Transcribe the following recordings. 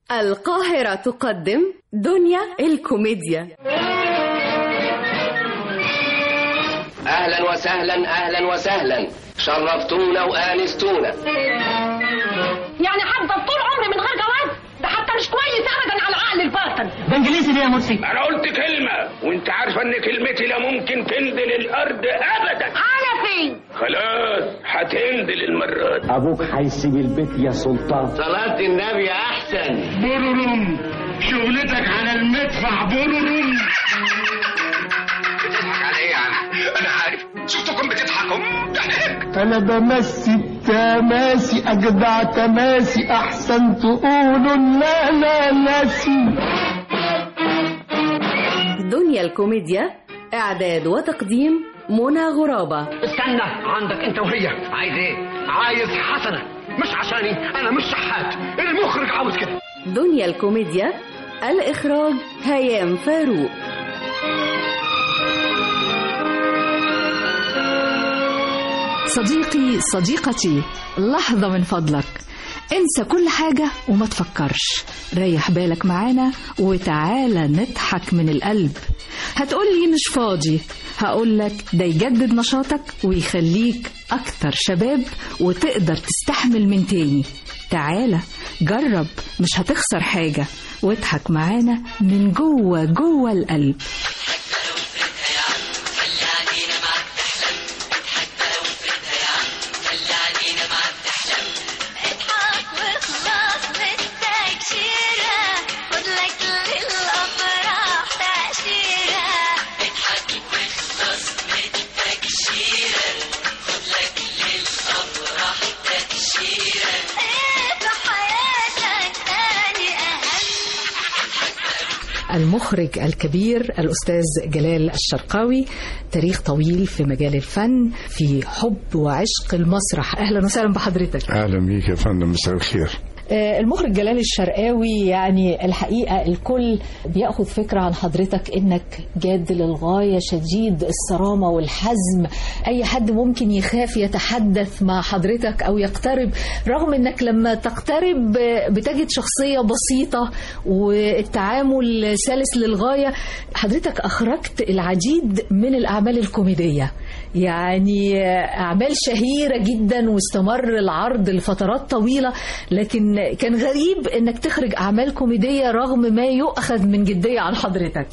القاهرة تقدم دنيا الكوميديا اهلا وسهلا اهلا وسهلا شرفتونا وانستونا يعني هفضل طول عمري من غير جواز ده حتى مش كويس ابدا على العقل الباطن ده انجليزي ليه يا مرسي انا قلت كلمة وانت عارفة ان كلمتي لا ممكن تنزل الارض ابدا على فين خلاص هتنزل المرة دي ابوك هيسيب البيت يا سلطان صلاة النبي احسن بورورم شغلتك على المدفع بورورم بتضحك على ايه يعني انا عارف شفتكم بتضحكوا ضحك انا بمسي تماسي اجدع تماسي احسن تقولوا لا لا ناسي دنيا الكوميديا إعداد وتقديم منى غرابة استنى عندك انت وهي عايز ايه عايز حسنه مش عشاني انا مش شحات المخرج عاوز كده دنيا الكوميديا الإخراج هيام فاروق صديقي صديقتي لحظة من فضلك انسى كل حاجة وما تفكرش ريح بالك معانا وتعالى نضحك من القلب هتقولي مش فاضي هقولك ده يجدد نشاطك ويخليك أكتر شباب وتقدر تستحمل من تاني تعالى جرب مش هتخسر حاجة واضحك معانا من جوه جوه القلب اضحك واخلص بالتكشيرة خدلك للأفراح تأشيرة اضحك واخلص بالتكشيرة خدلك للأفراح تأشيرة ايه في حياتك تاني أهم المخرج الكبير الأستاذ جلال الشرقاوي تاريخ طويل في مجال الفن في حب وعشق المسرح أهلا وسهلا بحضرتك اهلا بيك يا فندم مساء الخير آه، المخرج جلال الشرقاوي يعني الحقيقة الكل بياخد فكرة عن حضرتك انك جاد للغاية شديد الصرامة والحزم اي حد ممكن يخاف يتحدث مع حضرتك او يقترب رغم انك لما تقترب آه، بتجد شخصية بسيطة والتعامل سلس للغاية حضرتك اخرجت العديد من الاعمال الكوميدية يعني أعمال شهيرة جدا واستمر العرض لفترات طويلة لكن كان غريب إنك تخرج أعمال كوميدية رغم ما يؤخذ من جدية عن حضرتك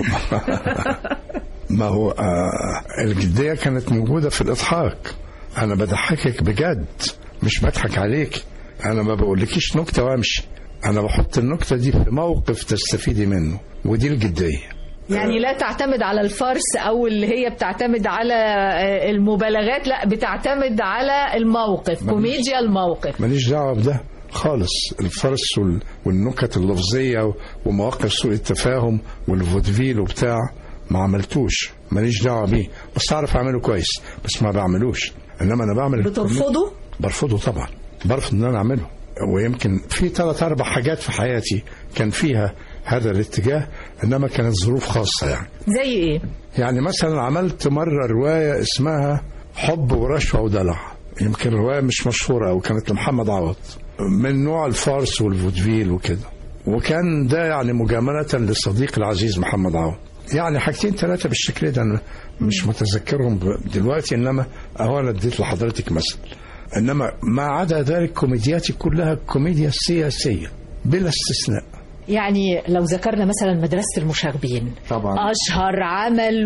ما هو آه الجدية كانت موجودة في الإضحاك أنا بضحكك بجد مش بضحك عليك أنا ما بقولكيش نكتة وأمشي أنا بحط النكتة دي في موقف تستفيدي منه ودي الجدية يعني لا تعتمد على الفرس أو اللي هي بتعتمد على آه، المبالغات لا بتعتمد على الموقف كوميديا الموقف ماليش دعوة بده خالص الفرس وال- والنكت اللفظية ومواقف سوء التفاهم والفودفيل وبتاع ما عملتوش ماليش دعوة بيه بس أعرف أعمله كويس بس ما بعملوش إنما أنا بعمل بترفضه؟ برفضه طبعا برفض إن أنا أعمله ويمكن في ثلاث أربع حاجات في حياتي كان فيها هذا الاتجاه إنما كانت ظروف خاصة يعني زي إيه؟ يعني مثلا عملت مرة رواية اسمها حب ورشوة ودلع يمكن رواية مش مشهورة أو كانت لمحمد عوض من نوع الفارس والفودفيل وكده وكان ده يعني مجاملة لصديقي العزيز محمد عوض يعني حاجتين ثلاثة بالشكل ده أنا مش متذكرهم ب- دلوقتي إنما أهو أنا اديت لحضرتك مثل إنما ما عدا ذلك كوميدياتي كلها كوميديا سياسية بلا استثناء يعني لو ذكرنا مثلا مدرسة المشاغبين طبعا أشهر عمل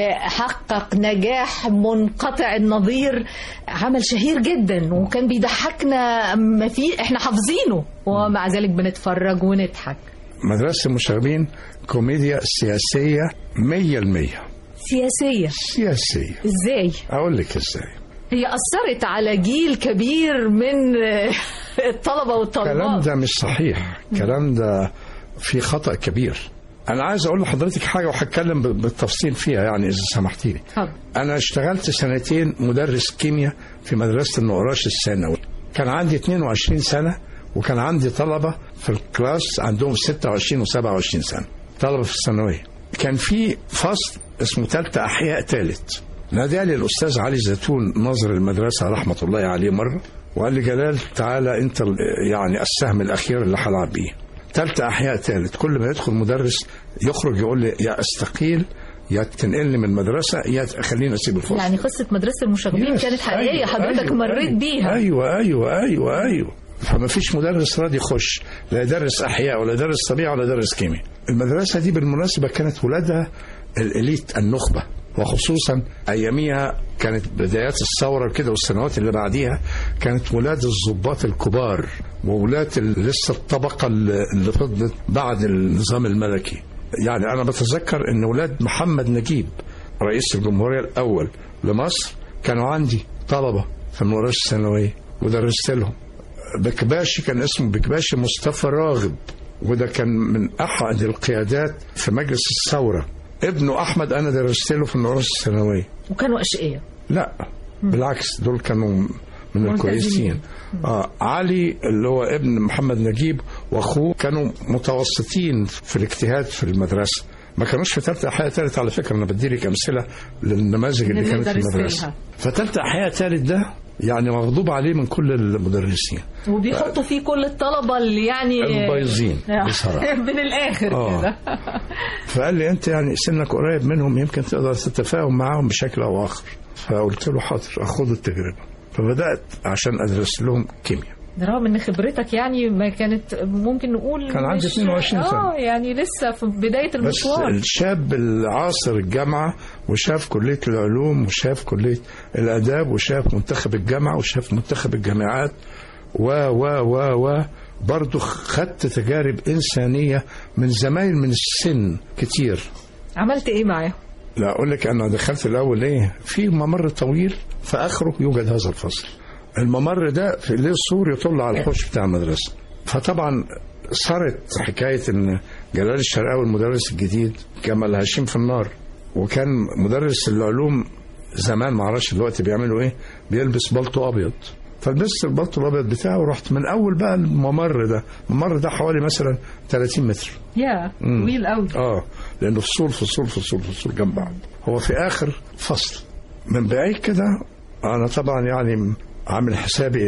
وحقق نجاح منقطع النظير عمل شهير جدا وكان بيضحكنا ما في احنا حافظينه ومع ذلك بنتفرج ونضحك مدرسة المشاغبين كوميديا سياسية مية المية سياسية سياسية ازاي أقول لك إزاي هي أثرت على جيل كبير من الطلبة الكلام والطلبات ده مش صحيح الكلام ده في خطأ كبير أنا عايز أقول لحضرتك حاجة وهتكلم ب- بالتفصيل فيها يعني إذا سمحتي لي اتفضل. أنا اشتغلت سنتين مدرس كيمياء في مدرسة النقراش الثانوي كان عندي 22 سنة وكان عندي طلبة في الكلاس عندهم 26 و27 سنة طلبة في الثانوية كان في فصل اسمه تالتة أحياء تالت نادالي الأستاذ علي زيتون ناظر المدرسة رحمة الله عليه مرة وقال لي جلال تعالى أنت ال- يعني السهم الأخير اللي هلعب بيه تالتة احياء تالت كل ما يدخل مدرس يخرج يقول لي يا استقيل يا تنقلني من المدرسه يا خليني اسيب الفصل يعني قصة مدرسة المشاغبين Yes. كانت حقيقية أيوة، حضرتك أيوة، مريت أيوة. بيها ايوه ايوه ايوه ايوه فما فيش مدرس راضي يخش لا يدرس احياء ولا يدرس طبيعه ولا يدرس كيمياء المدرسه دي بالمناسبه كانت ولادها الاليت النخبه وخصوصا اياميها كانت بدايات الثوره كده والسنوات اللي بعديها كانت ولاد الضباط الكبار وولاد ال- لسه الطبقه اللي اللي فضلت بعد النظام الملكي يعني انا بتذكر ان ولاد محمد نجيب رئيس الجمهوريه الاول لمصر كانوا عندي طلبه في المدرسه الثانويه ودرست لهم بكباشي كان اسمه بكباشي مصطفى راغب وده كان من احد القيادات في مجلس الثوره ابنه احمد انا درست له في المدرسه الثانويه وكانوا أشقية لا بالعكس دول كانوا من ملتزمين. الكويسين آه علي اللي هو ابن محمد نجيب واخوه كانوا متوسطين في الاجتهاد في المدرسه ما كانوش في ثالثه احياء ثالث على فكره انا بدي لك امثله للنماذج اللي اللي كانت في درست المدرسه لها. فثالثه احياء ثالث ده يعني مغضوب عليه من كل المدرسين وبيحطوا فيه كل الطلبة اللي يعني البايظين بصراحه من الآخر آه. كده فقال لي انت يعني سنك قريب منهم يمكن تقدر تتفاهم معاهم بشكل او اخر فقلت له حاضر اخد التجربه فبدات عشان ادرس لهم كيمياء رغم ان خبرتك يعني ما كانت ممكن نقول كان عندي مش- 22 سنة. اه يعني لسه في بدايه بس المشوار الشاب العاصر الجامعه وشاف كليه العلوم وشاف كليه الاداب وشاف منتخب الجامعه وشاف منتخب الجامعات و و و و برضه خدت تجارب انسانيه من زمايل من السن كتير عملت ايه معاه؟ لا اقول لك انا دخلت الاول ايه في ممر طويل في اخره يوجد هذا الفصل الممر ده في الليل السور يطل على الحوش بتاع المدرسه فطبعا صارت حكايه ان جلال الشرقاوي المدرس الجديد جمل هشيم في النار وكان مدرس العلوم زمان ما اعرفش دلوقتي بيعملوا ايه بيلبس بلطو ابيض فلبست البلطو الابيض بتاعه ورحت من اول بقى الممر ده الممر ده حوالي مثلا 30 متر يا مم. طويل قوي اه لانه فصول فصول فصول فصول جنب بعض هو في اخر فصل من بعيد كده انا طبعا يعني عامل حسابي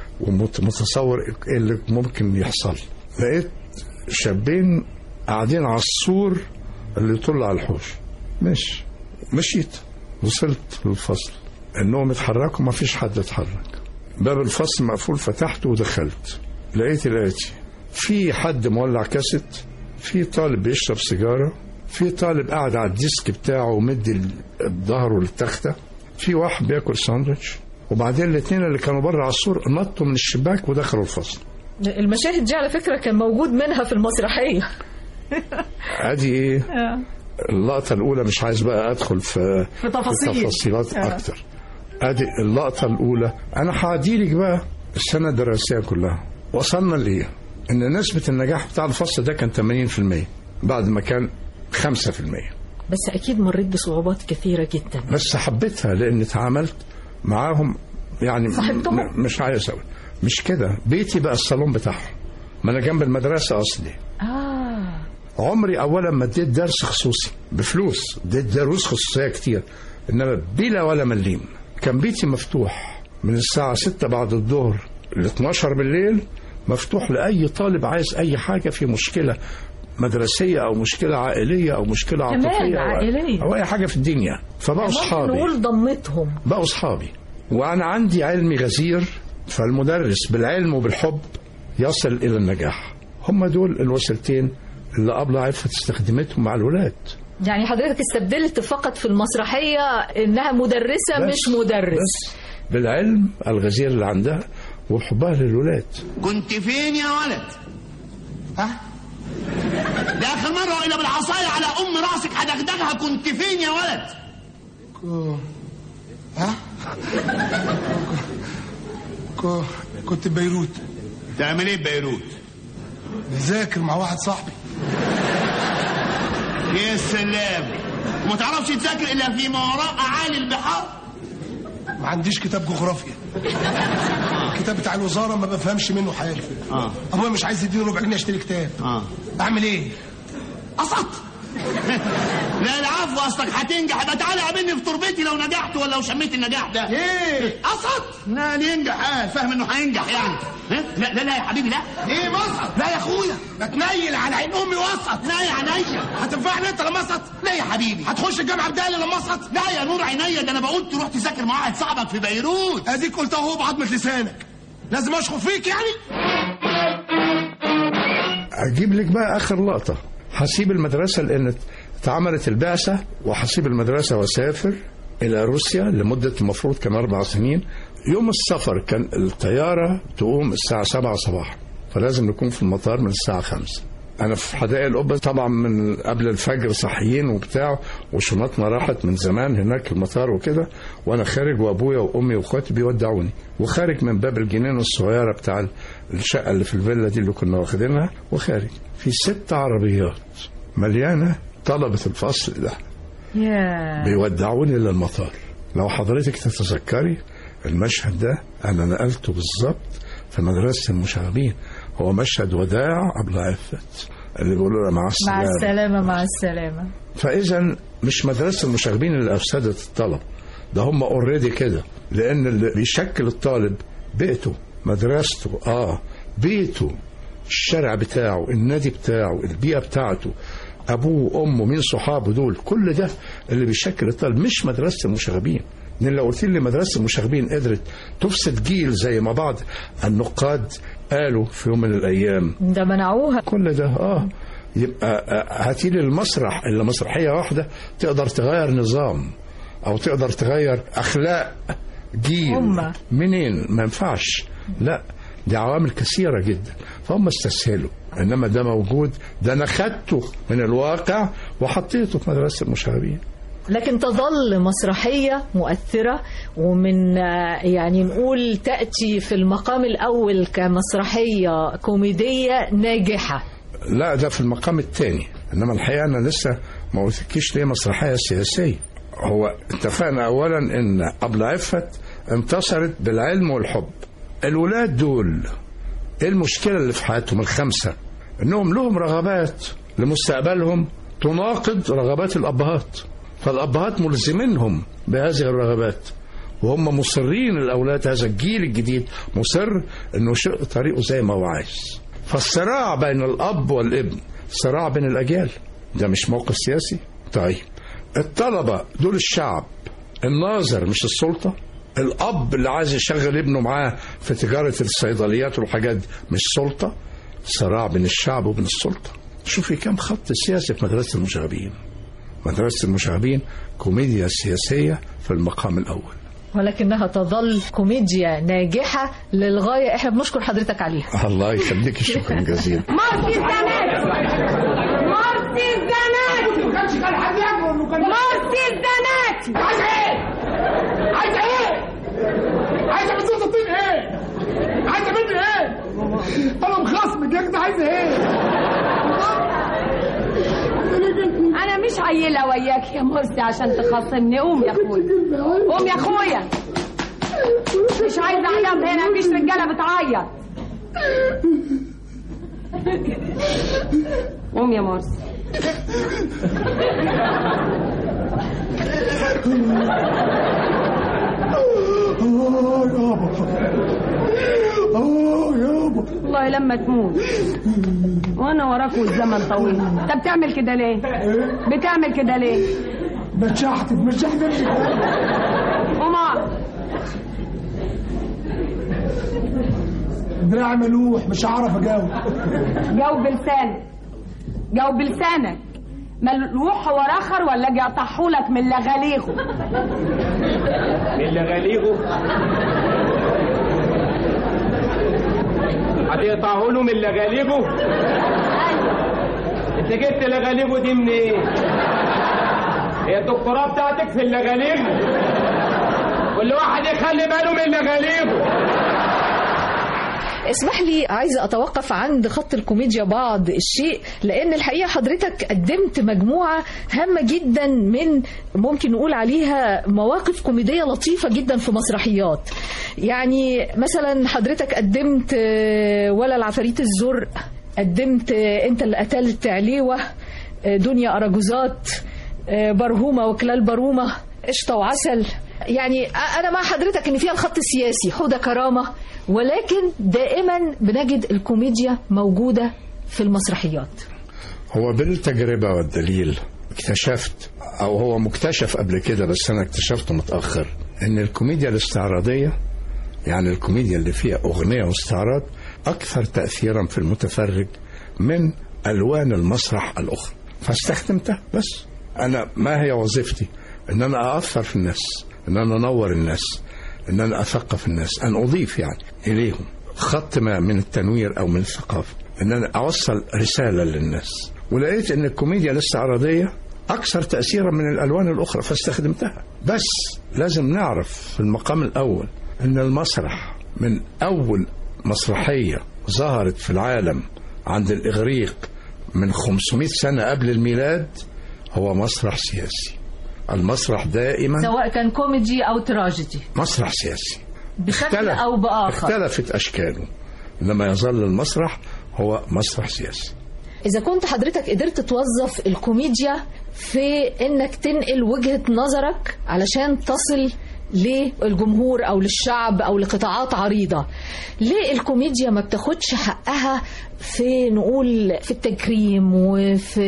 ومتصور ايه اللي ممكن يحصل لقيت شابين قاعدين على السور اللي يطل على الحوش مش مشيت وصلت للفصل انهم اتحركوا ما فيش حد اتحرك باب الفصل مقفول فتحته ودخلت لقيت الاتي في حد مولع كاسيت في طالب بيشرب سيجاره في طالب قاعد على الديسك بتاعه ومدي ال- ظهره للتخته في واحد بياكل ساندوتش وبعدين الاثنين اللي كانوا بره على السور نطوا من الشباك ودخلوا الفصل المشاهد دي على فكره كان موجود منها في المسرحيه ادي ايه اللقطه الاولى مش عايز بقى ادخل في في تفاصيل. في تفاصيلات آه. اكتر ادي اللقطه الاولى انا هعدي لك بقى السنه الدراسيه كلها وصلنا لايه ان نسبه النجاح بتاع الفصل ده كان 80% بعد ما كان 5% بس اكيد مريت بصعوبات كثيره جدا بس حبيتها لان اتعاملت معاهم يعني صاحبتهم؟ م- مش عايز اقول مش كده بيتي بقى الصالون بتاعهم ما انا جنب المدرسه اصلي اه عمري اولا ما اديت درس خصوصي بفلوس اديت دروس خصوصيه كتير انما بلا ولا مليم كان بيتي مفتوح من الساعه 6 بعد الظهر ل 12 بالليل مفتوح لاي طالب عايز اي حاجه في مشكله مدرسيه او مشكله عائليه او مشكله كمان عاطفيه أو- عائلية. او اي حاجه في الدنيا فبقوا ممكن اصحابي نقول ضمتهم بقوا اصحابي وانا عندي علمي غزير فالمدرس بالعلم وبالحب يصل الى النجاح هم دول الوسيلتين اللي ابله عرفت استخدمتهم مع الولاد يعني حضرتك استبدلت فقط في المسرحيه انها مدرسه بس. مش مدرس بس بالعلم الغزير اللي عندها وحبها للولاد كنت فين يا ولد ها ده اخر مره الا بالعصايه على ام راسك هدغدغها كنت فين يا ولد ها كو- كنت في بيروت تعمل ايه في بيروت بذاكر مع واحد صاحبي يا سلام وما تعرفش تذاكر الا في ما وراء اعالي البحار ما عنديش كتاب جغرافيا الكتاب بتاع الوزاره ما بفهمش منه حاجه اه ابويا مش عايز يديني ربع جنيه اشتري كتاب اه اعمل ايه قصد لا العفو اصلك هتنجح يبقى تعالى قابلني في تربتي لو نجحت ولا لو شميت النجاح ده ايه قصد لا ينجح اه فاهم انه هينجح يعني ها؟ لا لا لا يا حبيبي لا ايه مسقط لا يا اخويا ما تنيل على عين امي وسط لا يا عينيا هتنفعني انت لما اسقط لا يا حبيبي هتخش الجامعه بدالي لما اسقط لا يا نور عينيا ده انا بقول تروح تذاكر مع واحد صاحبك في بيروت اديك قلت اهو بعضمه لسانك لازم اشخط فيك يعني اجيب لك بقى اخر لقطه هسيب المدرسه لان اتعملت البعثه وهسيب المدرسه واسافر الى روسيا لمده المفروض كان اربع سنين يوم السفر كان الطياره تقوم الساعه 7 صباحا فلازم نكون في المطار من الساعه 5 انا في حدائق القبه طبعا من قبل الفجر صاحيين وبتاع وشنطنا راحت من زمان هناك المطار وكده وانا خارج وابويا وامي واخواتي بيودعوني وخارج من باب الجنينه الصغيره بتاع الشقه اللي في الفيلا دي اللي كنا واخدينها وخارج في ست عربيات مليانه طلبه الفصل ده يا بيودعوني للمطار لو حضرتك تتذكري المشهد ده انا نقلته بالظبط في مدرسه المشاغبين هو مشهد وداع ابو عفت اللي بيقولوا له مع مع السلامه السلامة مع السلامة فاذا مش مدرسه المشاغبين اللي افسدت الطلب ده هم اوريدي كده لان اللي بيشكل الطالب بيئته مدرسته اه بيته الشارع بتاعه النادي بتاعه البيئه بتاعته ابوه وامه مين صحابه دول كل ده اللي بيشكل الطالب مش مدرسه المشاغبين لان لو قلت لي مدرسه المشاغبين قدرت تفسد جيل زي ما بعض النقاد قالوا في يوم من الايام ده منعوها كل ده اه يبقى آه، هاتي لي المسرح اللي مسرحيه واحده تقدر تغير نظام او تقدر تغير اخلاق جيل أمة. منين ما ينفعش لا دي عوامل كثيره جدا فهم استسهلوا انما ده موجود ده انا خدته من الواقع وحطيته في مدرسه المشاغبين لكن تظل مسرحية مؤثرة ومن آه، يعني نقول تأتي في المقام الأول كمسرحية كوميدية ناجحة لا ده في المقام الثاني انما الحقيقه انا لسه ما قلتلكيش ليه مسرحيه سياسيه هو اتفقنا اولا ان ابله عفت انتصرت بالعلم والحب الولاد دول ايه المشكله اللي في حياتهم الخمسه انهم لهم رغبات لمستقبلهم تناقض رغبات الابهات فالابهات ملزمينهم بهذه الرغبات وهم مصرين الاولاد هذا الجيل الجديد مصر انه يشق طريقه زي ما هو عايز فالصراع بين الاب والابن صراع بين الاجيال ده مش موقف سياسي طيب الطلبه دول الشعب الناظر مش السلطه الاب اللي عايز يشغل ابنه معاه في تجاره الصيدليات والحاجات دي مش سلطه صراع بين الشعب وبين السلطه شوفي كم خط سياسي في مدرسه المشاغبين مدرسه المشاغبين كوميديا سياسيه في المقام الاول ولكنها تظل كوميديا ناجحة للغاية احنا بنشكر حضرتك عليها الله يخليك شكرا جزيلا مرسي الزناتي مرسي الزناتي ما كانش كان حد ياكل وكان مرسي الزناتي عايز ايه؟ عايز ايه؟ عايز بصوص الطين ايه؟ عايز مني ايه؟ انا مخصمك يا اخي عايز ايه؟ انا مش عيله وياك يا مرسي عشان تخاصمني قوم يا اخويا قوم يا اخويا مش عايزه عياط هنا مفيش رجاله بتعيط قوم يا مرسي اه يابا اه يابا والله لما تموت وانا وراك والزمن طويل انت بتعمل كده ليه بتعمل كده ليه بتشحتف مش هتمشي قوم اقعد. دراعي ملوح مش هعرف اجاوب جاوب بلسانك جاوب بلسانك ملوح هو رخر ولا اجي اطحولك من لغاليغه من لغاليغه هتقطعه له من لغاليغه انت جبت لغاليغه دي منين ايه؟ هي الدكتوراه بتاعتك في اللغاليغ كل واحد يخلي باله من لغاليغه اسمح لي عايزة أتوقف عند خط الكوميديا بعض الشيء لأن الحقيقة حضرتك قدمت مجموعة هامة جدا من ممكن نقول عليها مواقف كوميدية لطيفة جدا في مسرحيات يعني مثلا حضرتك قدمت آه، ولا العفاريت الزرق قدمت آه، أنت اللي قتلت عليوة آه، دنيا أراجوزات آه، برهومة وكلال برومة قشطة وعسل يعني أ- أنا مع حضرتك إن فيها الخط السياسي حودة كرامة ولكن دائما بنجد الكوميديا موجودة في المسرحيات هو بالتجربة والدليل اكتشفت أو هو مكتشف قبل كده بس أنا اكتشفته متأخر إن الكوميديا الاستعراضية يعني الكوميديا اللي فيها أغنية واستعراض أكثر تأثيرا في المتفرج من ألوان المسرح الأخرى فاستخدمتها بس أنا ما هي وظيفتي إن أنا أأثر في الناس إن أنا أنور الناس إن أنا أثقف الناس أن أضيف يعني إليهم خط ما من التنوير أو من الثقافة إن أنا أوصل رسالة للناس ولقيت إن الكوميديا الاستعراضية أكثر تأثيرا من الألوان الأخرى فاستخدمتها بس لازم نعرف في المقام الأول إن المسرح من أول مسرحية ظهرت في العالم عند الإغريق من 500 سنة قبل الميلاد هو مسرح سياسي المسرح دائما سواء كان كوميدي أو تراجيدي مسرح سياسي بشكل اختلف- أو بآخر اختلفت أشكاله إنما يظل المسرح هو مسرح سياسي إذا كنت حضرتك قدرت توظف الكوميديا في إنك تنقل وجهة نظرك علشان تصل للجمهور أو للشعب أو لقطاعات عريضة ليه الكوميديا ما بتاخدش حقها في نقول في التكريم وفي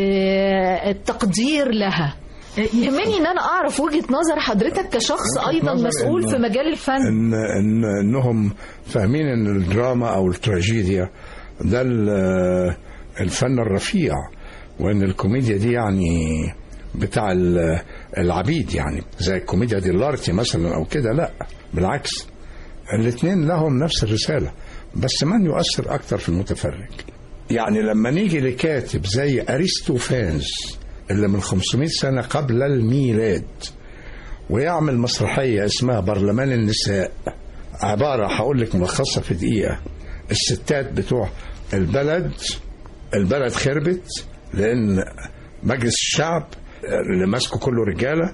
التقدير لها يهمني ان انا اعرف وجهة نظر حضرتك كشخص ايضا نظر مسؤول إن- في مجال الفن إن, إن إنهم فاهمين إن الدراما أو التراجيديا ده ال- الفن الرفيع وإن الكوميديا دي يعني بتاع ال- العبيد يعني زي الكوميديا دي الارتي مثلا أو كده لا بالعكس الاثنين لهم نفس الرسالة بس من يؤثر أكتر في المتفرج يعني لما نيجي لكاتب زي أرسطوفانز اللي من 500 سنة قبل الميلاد ويعمل مسرحية اسمها برلمان النساء عبارة هقول لك ملخصها في دقيقة الستات بتوع البلد البلد خربت لأن مجلس الشعب اللي ماسكه كله رجالة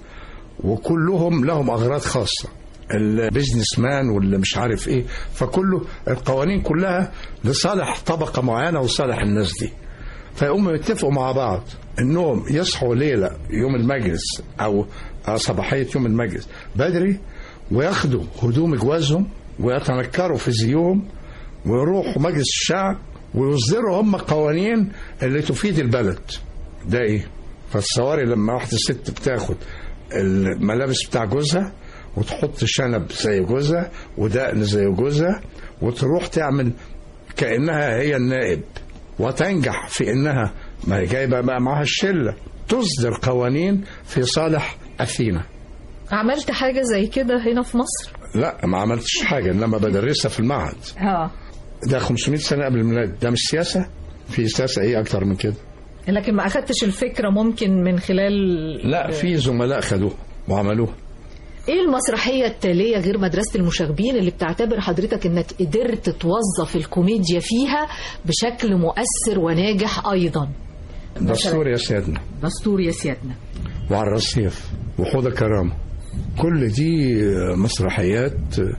وكلهم لهم أغراض خاصة البيزنس مان واللي مش عارف ايه فكله القوانين كلها لصالح طبقة معينة وصالح الناس دي فيقوموا يتفقوا مع بعض انهم يصحوا ليله يوم المجلس او أو صباحيه يوم المجلس بدري وياخدوا هدوم جوازهم ويتنكروا في زيهم ويروحوا مجلس الشعب ويصدروا هم قوانين اللي تفيد البلد ده ايه فالصواري لما واحده ست بتاخد الملابس بتاع جوزها وتحط شنب زي جوزها ودقن زي جوزها وتروح تعمل كانها هي النائب وتنجح في انها ما هي جايبه بقى معاها الشله تصدر قوانين في صالح اثينا عملت حاجة زي كده هنا في مصر لا ما عملتش حاجه انما بدرسها في المعهد اه ده 500 سنه قبل الميلاد ده مش سياسه في سياسه ايه اكتر من كده لكن ما اخدتش الفكرة ممكن من خلال لا في زملاء خدوها وعملوها ايه المسرحية التالية غير مدرسة المشاغبين اللي بتعتبر حضرتك انك قدرت توظف الكوميديا فيها بشكل مؤثر وناجح ايضا دستور يا سيادنا دستور يا سيادنا وعلى الرصيف وحوض كرامه كل دي مسرحيات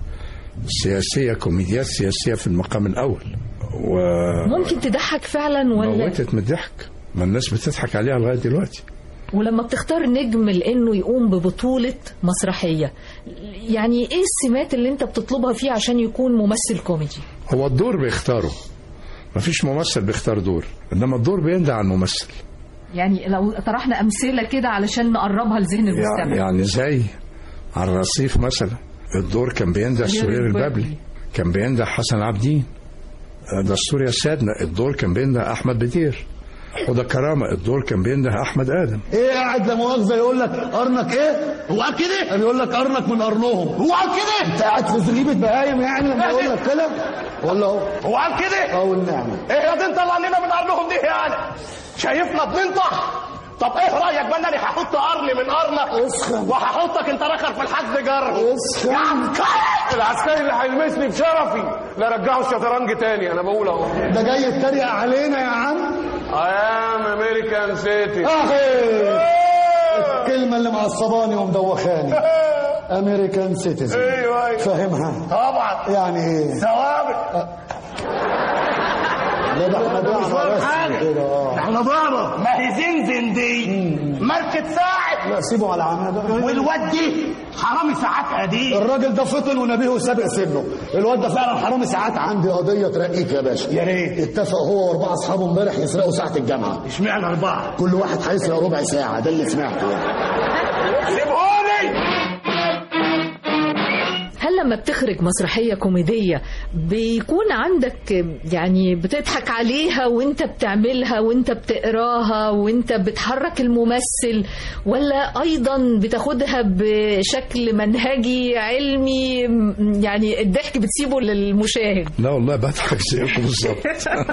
سياسيه كوميديات سياسيه في المقام الاول ممكن تضحك فعلا ولا وموتت من الضحك ما الناس بتضحك عليها لغايه دلوقتي ولما بتختار نجم لانه يقوم ببطولة مسرحية يعني ايه السمات اللي انت بتطلبها فيه عشان يكون ممثل كوميدي هو الدور بيختاره مفيش ممثل بيختار دور انما الدور بيندى على الممثل يعني لو طرحنا امثلة كده علشان نقربها لذهن المستمع يعني زي على الرصيف مثلا الدور كان بيندى سهير البابلي كان بيندى حسن عابدين دستور يا سيادنا الدور كان بيندى احمد بدير حوضة كرامة الدور كان بينده أحمد آدم ايه قاعد لا مؤاخذه يقول لك قرنك ايه؟ هو قال كده؟ بيقول لك قرنك من قرنهم هو قال كده؟ انت قاعد في زريبه بهايم يعني لما يقول لك كده؟ ولا هو؟ هو قال كده؟ اه والنعمه ايه يا دي انت اللي علينا من قرنهم دي يعني شايفنا بننطح طب ايه رايك بقى انا هحط قرن من قرنك اسخن وهحطك انت رخر في الحجز جر اسخن يا عسكري العسكري اللي هيلمسني بشرفي لا رجعوا الشطرنج تاني انا بقول اهو ده جاي يتريق علينا يا عم ايام امريكان سيتي اخي الكلمه اللي معصباني ومدوخاني امريكان سيتيزن ايوه ايوه فاهمها طبعا يعني ايه ثوابت احنا ضعنا بس كده احنا ضعنا ما هي زنزن دي ماركة ساعة لا سيبه على عماه بقى والواد دي حرامي ساعات قديم الراجل ده فطن ونبيه سابق سنه الواد ده فعلا حرامي ساعات عندي قضيه ترقيك يا باشا يا ريت اتفق هو واربعه اصحابه امبارح يسرقوا ساعه الجامعه اشمعنى اربعة كل واحد هيسرق ربع ساعه ده اللي سمعته يعني سيبهولي هل لما بتخرج مسرحية كوميدية بيكون عندك يعني بتضحك عليها وانت بتعملها وانت بتقراها وانت بتحرك الممثل ولا ايضا بتاخدها بشكل منهجي علمي يعني الضحك بتسيبه للمشاهد لا والله بضحك زيكم بالظبط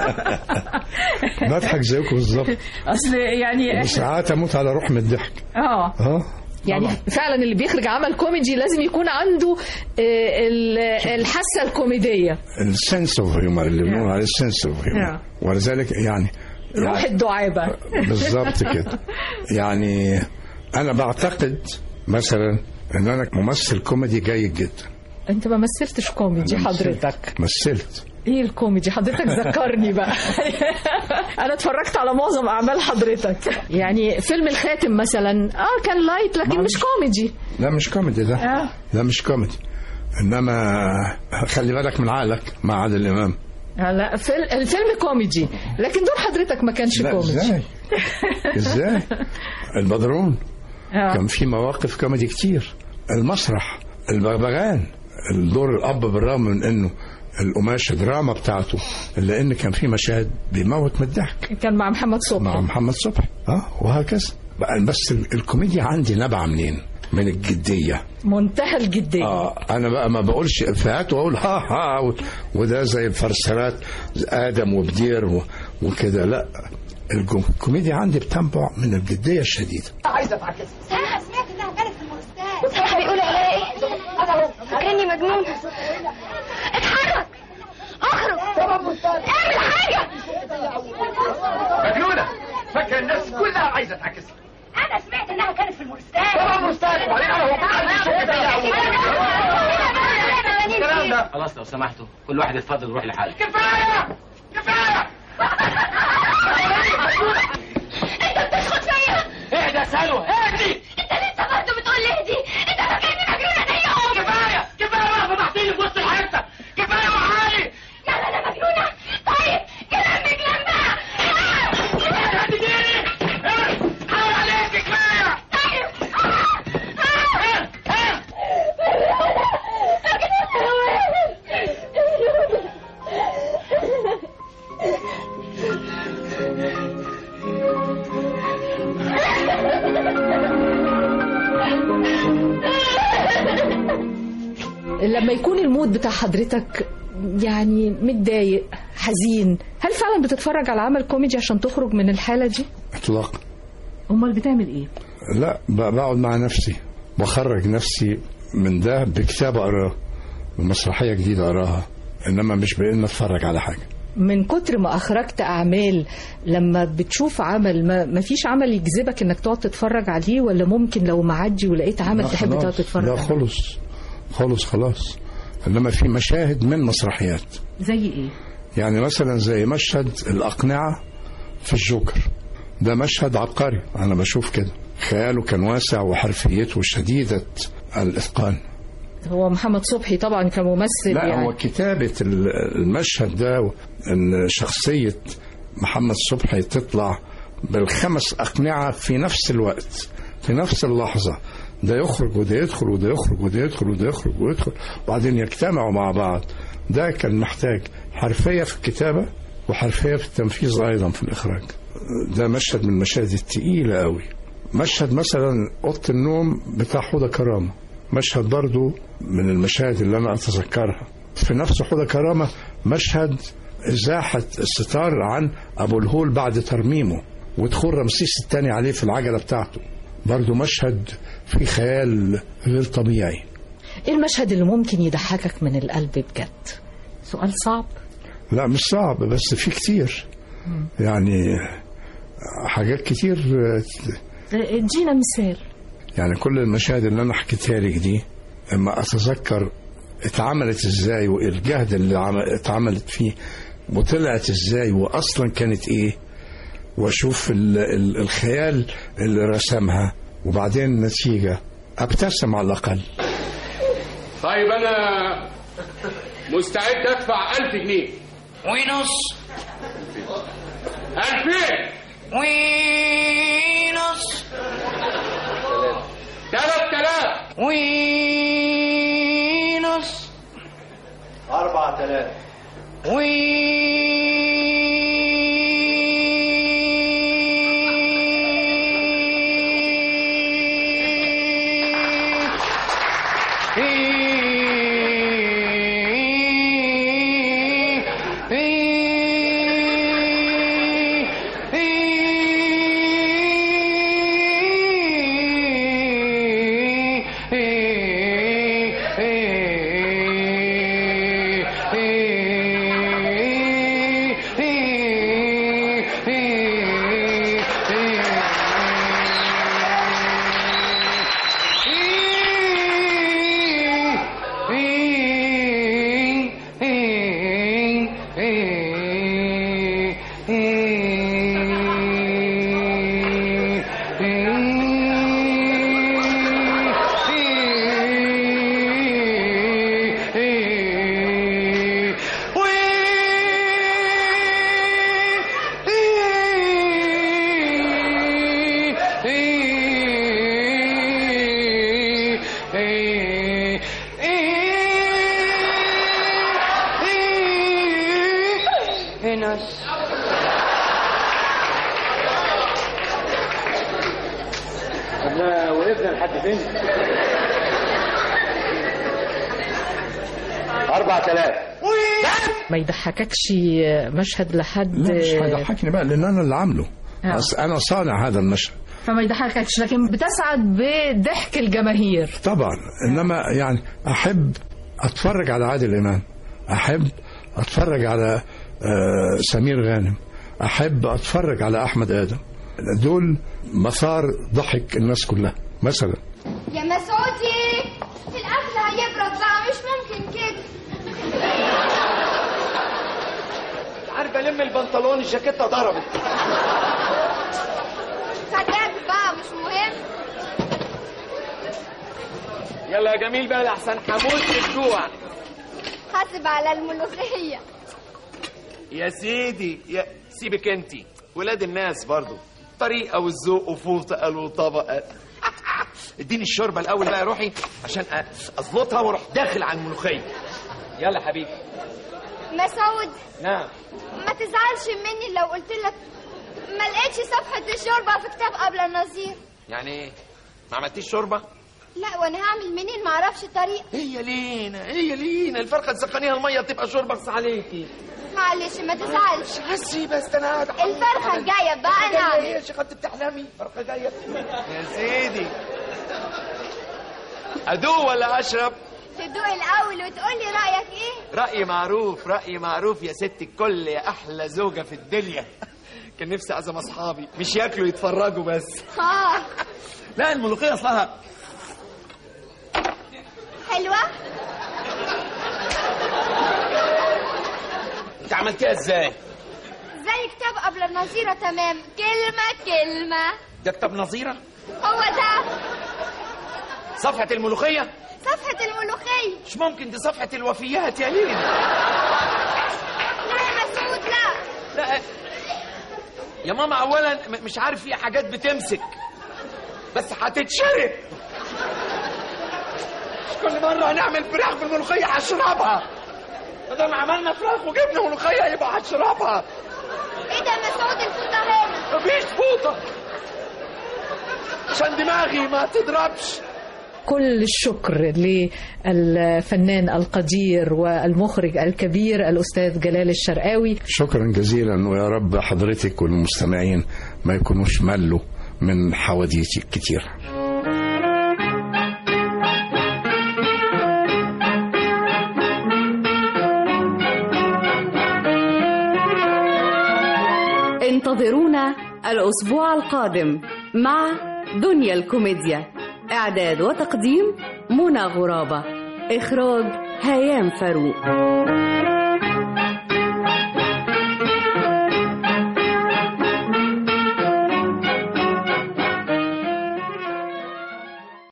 بضحك زيكم بالظبط اصل يعني وساعات اموت على روح من الضحك اه اه يعني فعلا اللي بيخرج عمل كوميدي لازم يكون عنده آه، ال- الحاسه الكوميديه السنس اوف هيومر اللي بنقول عليه السنس اوف هيومر ولذلك يعني روح الدعابه بالظبط كده يعني انا بعتقد مثلا ان انا ممثل كوميدي جيد جدا انت ما مثلتش كوميدي حضرتك مثلت ايه الكوميدي حضرتك ذكرني بقى انا اتفرجت على معظم اعمال حضرتك يعني فيلم الخاتم مثلا اه كان لايت لكن مش كوميدي لا مش كوميدي ده آه. لا مش كوميدي انما خلي بالك من عقلك مع عادل امام آه، لا فيلم الفيلم كوميدي لكن دور حضرتك ما كانش لا كوميدي ازاي ازاي البدرون آه. كان في مواقف كوميدي كتير المسرح البغبغان الدور الاب بالرغم من انه القماشه دراما بتاعته الا ان كان في مشاهد بيموت من الضحك كان مع محمد صبحي مع محمد صبحي اه وهكذا بقى بس ال- الكوميديا عندي نابعه منين؟ من الجديه منتهى الجديه اه انا بقى ما بقولش افيهات واقول ها ها و- وده زي الفرسانات ادم وبدير و- وكده لا الجو- الكوميديا عندي بتنبع من الجديه الشديده عايزة اتعكس انا سمعت انها كانت في المستشفى بيقولوا عليا ايه كاني مجنون اتحرك اخرج اعمل حاجه مجنونة فاكرة الناس كلها عايزة تعكس انا سمعت انها كانت في المستشفى طبعا مستعد وبعدين انا هو عندي شغل الكلام ده خلاص لو سمحتوا كل واحد يتفضل يروح لحاله كفاية كفاية انت بتشخط فيا اهدى سلوى اهدي انت لسه برضه بتقول لي اهدي انت فاكرني مجنونه زيهم كفاية كفاية بقى فضحتيني في وسط الحتة كفاية وعالي لا لا لا مجنونه طيب كلامك لما هتديني حاول عليك كفاية طيب لما يكون المود بتاع حضرتك يعني متضايق حزين هل فعلا بتتفرج على عمل كوميدي عشان تخرج من الحالة دي؟ اطلاقا امال بتعمل ايه؟ لا ب- بقعد مع نفسي بخرج نفسي من ده بكتاب اقراه بمسرحيه جديده اقراها انما مش بان اتفرج على حاجه من كتر ما اخرجت اعمال لما بتشوف عمل ما, ما فيش عمل يجذبك انك تقعد تتفرج عليه ولا ممكن لو معدي ولقيت عمل لا تحب خلاص. تقعد تتفرج لا عليه؟ خلص خلص خلاص انما في مشاهد من مسرحيات زي ايه؟ يعني مثلا زي مشهد الأقنعة في الجوكر ده مشهد عبقري أنا بشوف كده خياله كان واسع وحرفيته شديدة الإتقان هو محمد صبحي طبعا كممثل لا يعني هو كتابة ال- المشهد ده إن شخصية محمد صبحي تطلع بالخمس أقنعة في نفس الوقت في نفس اللحظة ده يخرج وده يدخل وده يخرج وده يدخل وده يخرج ويدخل وبعدين يجتمعوا مع بعض ده كان محتاج حرفية في الكتابة وحرفية في التنفيذ أيضا في الإخراج ده مشهد من المشاهد التقيلة قوي مشهد مثلا أوضة النوم بتاع حوضة كرامة مشهد برضو من المشاهد اللي أنا أتذكرها في نفس حوضة كرامة مشهد إزاحة الستار عن أبو الهول بعد ترميمه ودخول رمسيس الثاني عليه في العجلة بتاعته برضو مشهد فيه خيال غير طبيعي ايه المشهد اللي ممكن يضحكك من القلب بجد؟ سؤال صعب لا مش صعب بس في كتير يعني حاجات كتير ادينا مثال يعني كل المشاهد اللي انا حكيتها لك دي اما اتذكر اتعملت ازاي والجهد اللي عم- اتعملت فيه وطلعت ازاي واصلا كانت ايه واشوف ال ال الخيال اللي رسمها وبعدين النتيجه ابتسم على الاقل طيب انا مستعد ادفع 1000 جنيه ونص ألفين ونص 3000 ونص أربعة آلاف ونص احنا وقفنا لحد فين؟ 4000 ما يضحككش مشهد لحد لا مش هيضحكني بقى لان انا اللي عامله آه. بس انا صانع هذا المشهد فما يضحككش لكن بتسعد بضحك الجماهير طبعا انما يعني احب اتفرج على عادل امام احب اتفرج على آه، سمير غانم احب اتفرج على احمد ادم دول مثار ضحك الناس كلها مثلا يا مسعودي الاكل هيبرد بقى مش ممكن كده عارف الم البنطلون الجاكيته ضربت خدام بقى مش مهم يلا يا جميل بقى لحسن هموت من الجوع حاسب على الملوخيه يا سيدي يا سيبك انت ولاد الناس برضو طريقه والذوق وفوطه قالوا طبقه اديني الشوربه الاول بقى يا روحي عشان أ- اظبطها واروح داخل على الملوخيه يلا حبيبي مسعود نعم ما تزعلش مني لو قلت لك ما لقيتش صفحه الشوربه في كتاب قبل النظير يعني ايه ما عملتيش شوربه لا وانا هعمل منين ما اعرفش الطريق هي لينا هي لينا الفرخه تسخنيها الميه تبقى شوربه بس عليكي معلش ما تزعلش حسي بس انا قاعد الفرخه الجايه بقى انا ايه هعمل يا شيخ انت بتحلمي فرخه جايه يا سيدي ادوق ولا اشرب تدوق الاول وتقول لي رايك ايه رأي معروف رأي معروف يا ست الكل يا أحلى زوجة في الدنيا كان نفسي أعزم أصحابي مش ياكلوا يتفرجوا بس اه لا الملوخية أصلها حلوه أنت عملتيها إزاي؟ زي كتاب قبل النظيره تمام كلمه كلمه ده كتاب نظيرة هو ده صفحة الملوخية صفحه الملوخيه مش ممكن دي صفحة الوفيات يا ليل لا يا مسعود لا لا يا ماما أولا م- مش عارف في حاجات بتمسك بس هتتشرب مش كل مرة هنعمل فراخ بالملوخية هشربها ما دام عملنا فراخ وجبنا ملوخية يبقى هشربها ايه ده يا مسعود الفوطه هنا مفيش فوطة عشان دماغي ما تضربش كل الشكر للفنان القدير والمخرج الكبير الأستاذ جلال الشرقاوي شكرا جزيلا ويا رب حضرتك والمستمعين ما يكونوش ملوا من حواديتي الكتير انتظرونا الأسبوع القادم مع دنيا الكوميديا إعداد وتقديم منى غرابة إخراج هيام فاروق